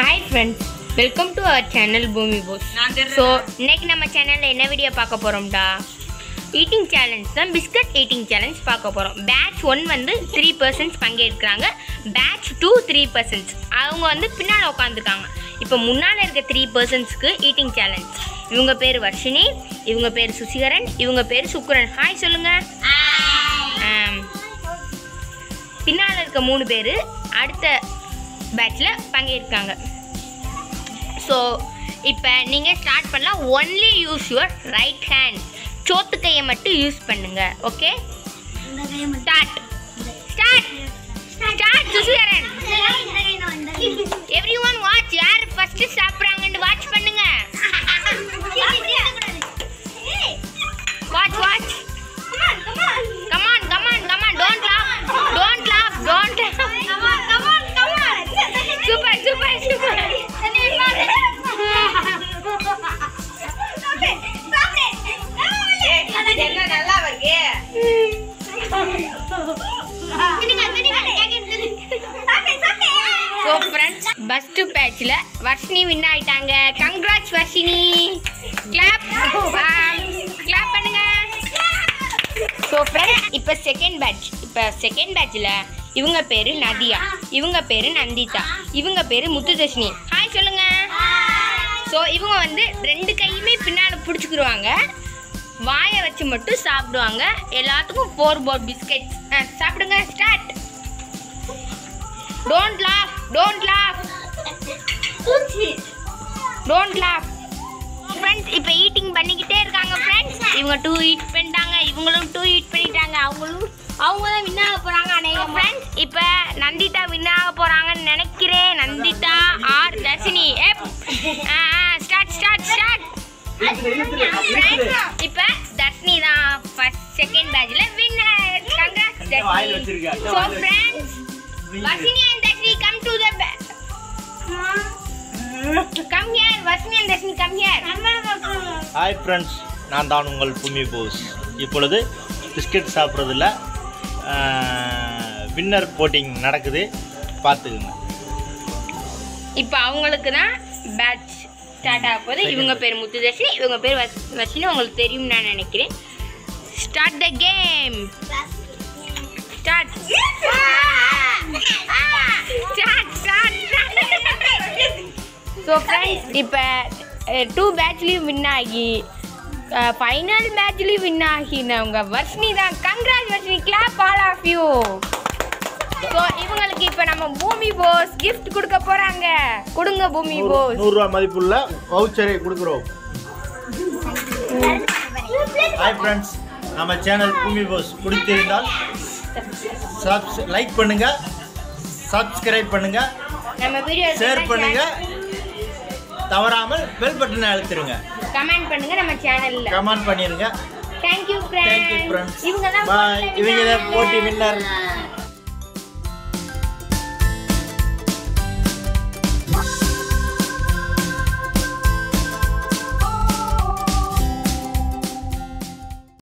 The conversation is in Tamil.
hi friends welcome to our channel Bhoomi Bose so இன்னைக்கு நம்ம சேனலில் என்ன வீடியோ பார்க்க போகிறோம்டா ஈட்டிங் சேலஞ்ச் தான் பிஸ்கட் ஈட்டிங் சேலஞ்ச் பார்க்க போகிறோம் பேட்ச் ஒன் வந்து த்ரீ பர்சன்ட்ஸ் பங்கேற்கிறாங்க பேட்ச் டூ த்ரீ பர்சன்ட்ஸ் அவங்க வந்து பின்னால் உட்காந்துருக்காங்க இப்போ முன்னால் இருக்க த்ரீ பர்சன்ட்ஸ்க்கு ஈட்டிங் சேலஞ்ச் இவங்க பேர் வர்ஷினி இவங்க பேர் சுசிகரன் இவங்க பேர் சுக்குரன் ஹாய் சொல்லுங்கள் பின்னால் இருக்க மூணு பேர் அடுத்த பேட்சில் பங்கேற்காங்க ஸோ இப்போ நீங்கள் ஸ்டார்ட் பண்ணலாம் only use your right hand சோத்து கையை மட்டும் யூஸ் பண்ணுங்க ஓகே ஸ்டார்ட் ஸ்டார்ட் ஸ்டார்ட் சுசிகரன் எவ்ரி ஒன் வாட்ச் யார் ஃபர்ஸ்ட் சாப்பிட்றாங்கன்னு வாட்ச் பண்ணுங்க watch watch come on come on come on don't laugh don't laugh don't super super super என்ன நல்லா இருக்கு ஸோ ஃப்ரெண்ட்ஸ் ஃபஸ்ட்டு பேட்சில் வர்ஷினி வின் ஆயிட்டாங்க கங்க்ராட்ஸ் வர்ஷினி கிளாப் கிளாப் பண்ணுங்க ஸோ ஃப்ரெண்ட்ஸ் இப்போ செகண்ட் பேட்ச் இப்போ செகண்ட் பேட்சில் இவங்க பேர் நதியா இவங்க பேர் நந்திதா இவங்க பேர் முத்துதர்ஷினி ஹாய் சொல்லுங்க ஸோ இவங்க வந்து ரெண்டு கையுமே பின்னால் பிடிச்சிக்கிருவாங்க வாயை வச்சு மட்டும் சாப்பிடுவாங்க எல்லாத்துக்கும் ஃபோர் போர் பிஸ்கெட்ஸ் சாப்பிடுங்க start don't laugh don't laugh don't laugh friends இப்போ ஈட்டிங் பண்ணிக்கிட்டே இருக்காங்க ஃப்ரெண்ட்ஸ் இவங்க டூ ஈட் பண்ணிட்டாங்க இவங்களும் டூ ஈட் பண்ணிட்டாங்க அவங்களும் அவங்க தான் வின் ஆக போகிறாங்க அநேகம் ஃப்ரெண்ட்ஸ் இப்போ நந்திதா வின் ஆக போகிறாங்கன்னு நினைக்கிறேன் Nandita R Darshini A start start start இப்போ தர்ஷினி தான் ஃபர்ஸ்ட் செகண்ட் பேட்ச்ல winner congrats Darshini so friends Varshini and Darshini come to the come here Varshini and Darshini come here hi friends நான் தான் உங்கள் புமி போஸ் இப்பொழுது பிஸ்கட் சாப்பிட்றதுல வின்னர் போட்டிங் நடக்குது பார்த்துக்குங்க இப்போ அவங்களுக்கு தான் பேட்ச் ஸ்டார்ட் ஆக போகுது இவங்க பேர் முத்துதர்ஷினி இவங்க பேர் வஸ் வர்ஷினி உங்களுக்கு தெரியும் நான் நினைக்கிறேன் start the game start start start so friends இப்போ டூ பேட்ச்லேயும் வின் ஆகி ஃபைனல் பேட்ச்லேயும் வின் ஆகினவங்க வர்ஷினி தான் congrat Varshini clap all of you so இவங்களுக்கு இப்போ நம்ம பூமி போஸ் கிஃப்ட் கொடுக்க போறாங்க கொடுங்க பூமி போஸ் நூறுரூவா மதிப்புள்ள வவுச்சரை கொடுக்குறோம் ஹாய் ஃப்ரெண்ட்ஸ் நம்ம சேனல் பூமி போஸ் பிடித்திருந்தால் சப்ஸ் லைக் பண்ணுங்க சப்ஸ்கிரைப் பண்ணுங்க நம்ம வீடியோ ஷேர் பண்ணுங்க தவறாமல் பெல் பட்டனை அழுத்திருங்க கமெண்ட் பண்ணுங்க நம்ம சேனல்ல கமெண்ட் பண்ணிருங்க தேங்க்யூ தேங்க்யூ ஃப்ரெண்ட்ஸ் ஃப்ரெண்ட்ஸ் இவங்க தான் பாய் இவங்க தான் போட்டி வின்னர்